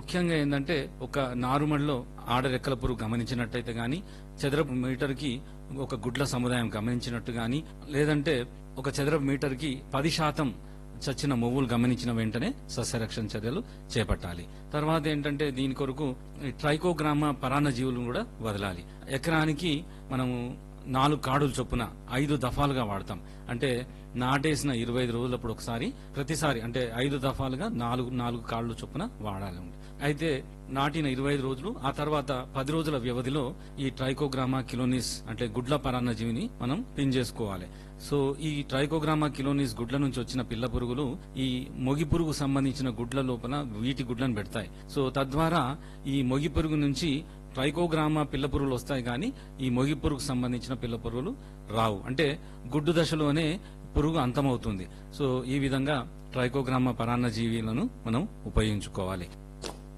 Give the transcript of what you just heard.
ముఖ్యంగా ఏంటంటే ఒక నారుమడిలో ఆడ రెక్కల పురుగు గమనించినట్టయితే గాని చదరపు మీటర్ కి ఒక గుడ్ల సముదాయం గమనించినట్టు గాని లేదంటే ఒక చదరపు మీటర్ కి పది శాతం చచ్చిన మొవ్వులు గమనించిన వెంటనే సస్యరక్షణ చర్యలు చేపట్టాలి తర్వాత ఏంటంటే దీని కొరకు ఈ ట్రైకోగ్రామా పరాన్న జీవులను కూడా వదలాలి ఎకరానికి మనము నాలుగు కాడులు చొప్పున ఐదు దఫాలుగా వాడతాం అంటే నాటేసిన ఇరవై ఐదు రోజులప్పుడు ఒకసారి ప్రతిసారి అంటే ఐదు దఫాలుగా నాలుగు నాలుగు కాళ్ళు చొప్పున వాడాలి అయితే నాటిన ఇరవై ఐదు రోజులు ఆ తర్వాత పది రోజుల వ్యవధిలో ఈ ట్రైకోగ్రామా కిలోనిస్ అంటే గుడ్ల పరాన్న జీవిని మనం పిన్ చేసుకోవాలి సో ఈ ట్రైకోగ్రామా కిలోనిస్ గుడ్ల నుంచి వచ్చిన పిల్ల పురుగులు ఈ మొగి పురుగు సంబంధించిన గుడ్ల లోపల వీటి గుడ్లను పెడతాయి సో తద్వారా ఈ మొగి పురుగు నుంచి ట్రైకోగ్రామా పిల్ల పురుగులు వస్తాయి కానీ ఈ మొగి పురుగు సంబంధించిన పిల్ల పురుగులు రావు అంటే గుడ్డు దశలోనే పురుగు అంతమవుతుంది సో ఈ విధంగా ట్రైకోగ్రామా పరాన్న జీవీలను మనం ఉపయోగించుకోవాలి